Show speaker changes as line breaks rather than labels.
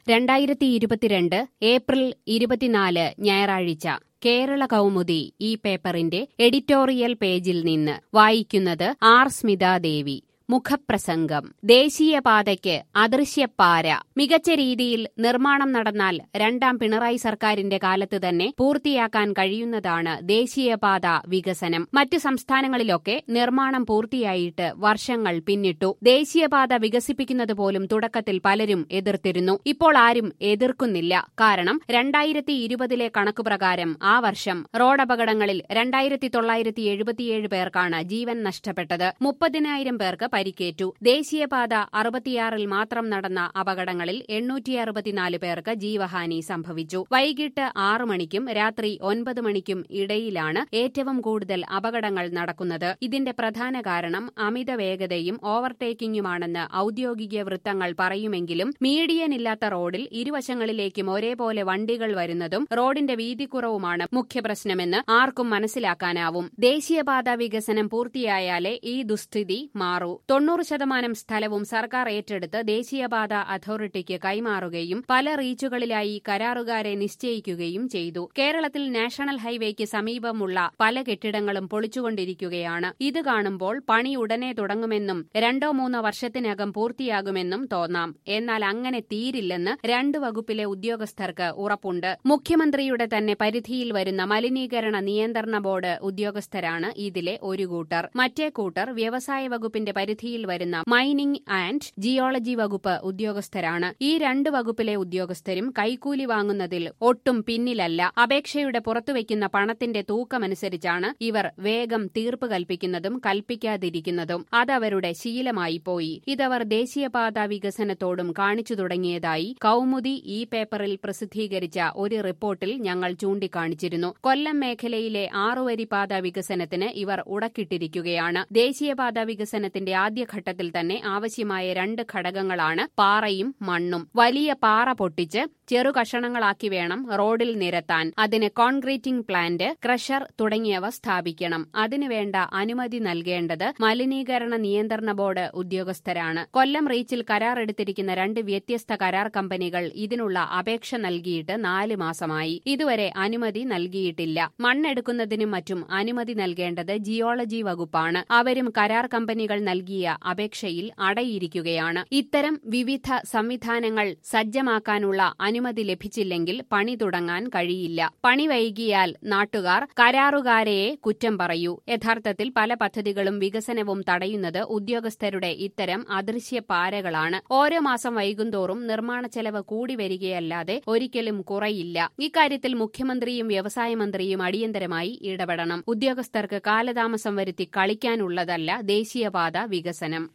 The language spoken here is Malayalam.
രണ്ടായിരത്തി ഇരുപത്തിരണ്ട് ഏപ്രിൽ ഇരുപത്തിനാല് ഞായറാഴ്ച കേരള കൗമുദി ഈ പേപ്പറിന്റെ എഡിറ്റോറിയൽ പേജിൽ നിന്ന് വായിക്കുന്നത് ആർ സ്മിതാദേവി മുഖപ്രസംഗം ദേശീയപാതയ്ക്ക് അദൃശ്യപ്പാര മികച്ച രീതിയിൽ നിർമ്മാണം നടന്നാൽ രണ്ടാം പിണറായി സർക്കാരിന്റെ കാലത്ത് തന്നെ പൂർത്തിയാക്കാൻ കഴിയുന്നതാണ് ദേശീയപാത വികസനം മറ്റു സംസ്ഥാനങ്ങളിലൊക്കെ നിർമ്മാണം പൂർത്തിയായിട്ട് വർഷങ്ങൾ പിന്നിട്ടു ദേശീയപാത വികസിപ്പിക്കുന്നത് പോലും തുടക്കത്തിൽ പലരും എതിർത്തിരുന്നു ഇപ്പോൾ ആരും എതിർക്കുന്നില്ല കാരണം രണ്ടായിരത്തി ഇരുപതിലെ കണക്കുപ്രകാരം ആ വർഷം റോഡപകടങ്ങളിൽ രണ്ടായിരത്തി തൊള്ളായിരത്തി എഴുപത്തിയേഴ് പേർക്കാണ് ജീവൻ നഷ്ടപ്പെട്ടത് മുപ്പതിനായിരം പേർക്ക് പരിക്കേറ്റു ദേശീയപാത അറുപത്തിയാറിൽ മാത്രം നടന്ന അപകടങ്ങളിൽ എണ്ണൂറ്റി അറുപത്തിനാല് പേർക്ക് ജീവഹാനി സംഭവിച്ചു വൈകിട്ട് ആറു മണിക്കും രാത്രി ഒൻപത് മണിക്കും ഇടയിലാണ് ഏറ്റവും കൂടുതൽ അപകടങ്ങൾ നടക്കുന്നത് ഇതിന്റെ പ്രധാന കാരണം അമിത വേഗതയും ഓവർടേക്കിംഗുമാണെന്ന് ഔദ്യോഗിക വൃത്തങ്ങൾ പറയുമെങ്കിലും മീഡിയനില്ലാത്ത റോഡിൽ ഇരുവശങ്ങളിലേക്കും ഒരേപോലെ വണ്ടികൾ വരുന്നതും റോഡിന്റെ വീതിക്കുറവുമാണ് മുഖ്യപ്രശ്നമെന്ന് ആർക്കും മനസ്സിലാക്കാനാവും ദേശീയപാത വികസനം പൂർത്തിയായാലേ ഈ ദുസ്ഥിതി മാറൂ തൊണ്ണൂറ് ശതമാനം സ്ഥലവും സർക്കാർ ഏറ്റെടുത്ത് ദേശീയപാത അതോറിറ്റിക്ക് കൈമാറുകയും പല റീച്ചുകളിലായി കരാറുകാരെ നിശ്ചയിക്കുകയും ചെയ്തു കേരളത്തിൽ നാഷണൽ ഹൈവേക്ക് സമീപമുള്ള പല കെട്ടിടങ്ങളും പൊളിച്ചുകൊണ്ടിരിക്കുകയാണ് ഇത് കാണുമ്പോൾ പണി ഉടനെ തുടങ്ങുമെന്നും രണ്ടോ മൂന്നോ വർഷത്തിനകം പൂർത്തിയാകുമെന്നും തോന്നാം എന്നാൽ അങ്ങനെ തീരില്ലെന്ന് രണ്ട് വകുപ്പിലെ ഉദ്യോഗസ്ഥർക്ക് ഉറപ്പുണ്ട് മുഖ്യമന്ത്രിയുടെ തന്നെ പരിധിയിൽ വരുന്ന മലിനീകരണ നിയന്ത്രണ ബോർഡ് ഉദ്യോഗസ്ഥരാണ് ഇതിലെ ഒരു കൂട്ടർ മറ്റേ കൂട്ടർ വ്യവസായ വകുപ്പിന്റെ പരിധിയിൽ വരുന്ന മൈനിംഗ് ആൻഡ് ജിയോളജി വകുപ്പ് ഉദ്യോഗസ്ഥരാണ് ഈ രണ്ട് വകുപ്പിലെ ഉദ്യോഗസ്ഥരും കൈക്കൂലി വാങ്ങുന്നതിൽ ഒട്ടും പിന്നിലല്ല അപേക്ഷയുടെ പുറത്തുവയ്ക്കുന്ന പണത്തിന്റെ തൂക്കമനുസരിച്ചാണ് ഇവർ വേഗം തീർപ്പ് കൽപ്പിക്കുന്നതും കൽപ്പിക്കാതിരിക്കുന്നതും അതവരുടെ ശീലമായി പോയി ഇതവർ ദേശീയപാത വികസനത്തോടും കാണിച്ചു തുടങ്ങിയതായി കൌമുദി ഈ പേപ്പറിൽ പ്രസിദ്ധീകരിച്ച ഒരു റിപ്പോർട്ടിൽ ഞങ്ങൾ ചൂണ്ടിക്കാണിച്ചിരുന്നു കൊല്ലം മേഖലയിലെ ആറുവരിപാത വികസനത്തിന് ഇവർ ഉടക്കിട്ടിരിക്കുകയാണ് ദേശീയപാത വികസനത്തിന്റെ ആദ്യഘട്ടത്തിൽ തന്നെ ആവശ്യമായ രണ്ട് ഘടകങ്ങളാണ് പാറയും മണ്ണും വലിയ പാറ പൊട്ടിച്ച് ചെറു കഷണങ്ങളാക്കി വേണം റോഡിൽ നിരത്താൻ അതിന് കോൺക്രീറ്റിംഗ് പ്ലാന്റ് ക്രഷർ തുടങ്ങിയവ സ്ഥാപിക്കണം അതിനുവേണ്ട അനുമതി നൽകേണ്ടത് മലിനീകരണ നിയന്ത്രണ ബോർഡ് ഉദ്യോഗസ്ഥരാണ് കൊല്ലം റീച്ചിൽ കരാർ എടുത്തിരിക്കുന്ന രണ്ട് വ്യത്യസ്ത കരാർ കമ്പനികൾ ഇതിനുള്ള അപേക്ഷ നൽകിയിട്ട് നാല് മാസമായി ഇതുവരെ അനുമതി നൽകിയിട്ടില്ല മണ്ണെടുക്കുന്നതിനും മറ്റും അനുമതി നൽകേണ്ടത് ജിയോളജി വകുപ്പാണ് അവരും കരാർ കമ്പനികൾ നൽകിയ അപേക്ഷയിൽ അടയിരിക്കുകയാണ് ഇത്തരം വിവിധ സംവിധാനങ്ങൾ സജ്ജമാക്കാനുള്ള അനുമതി ലഭിച്ചില്ലെങ്കിൽ പണി തുടങ്ങാൻ കഴിയില്ല പണി വൈകിയാൽ നാട്ടുകാർ കരാറുകാരെയെ കുറ്റം പറയൂ യഥാർത്ഥത്തിൽ പല പദ്ധതികളും വികസനവും തടയുന്നത് ഉദ്യോഗസ്ഥരുടെ ഇത്തരം അദൃശ്യ പാരകളാണ് ഓരോ മാസം വൈകുന്തോറും നിർമ്മാണ ചെലവ് കൂടി വരികയല്ലാതെ ഒരിക്കലും കുറയില്ല ഇക്കാര്യത്തിൽ മുഖ്യമന്ത്രിയും വ്യവസായ മന്ത്രിയും അടിയന്തരമായി ഇടപെടണം ഉദ്യോഗസ്ഥർക്ക് കാലതാമസം വരുത്തി കളിക്കാനുള്ളതല്ല ദേശീയപാത വികസനം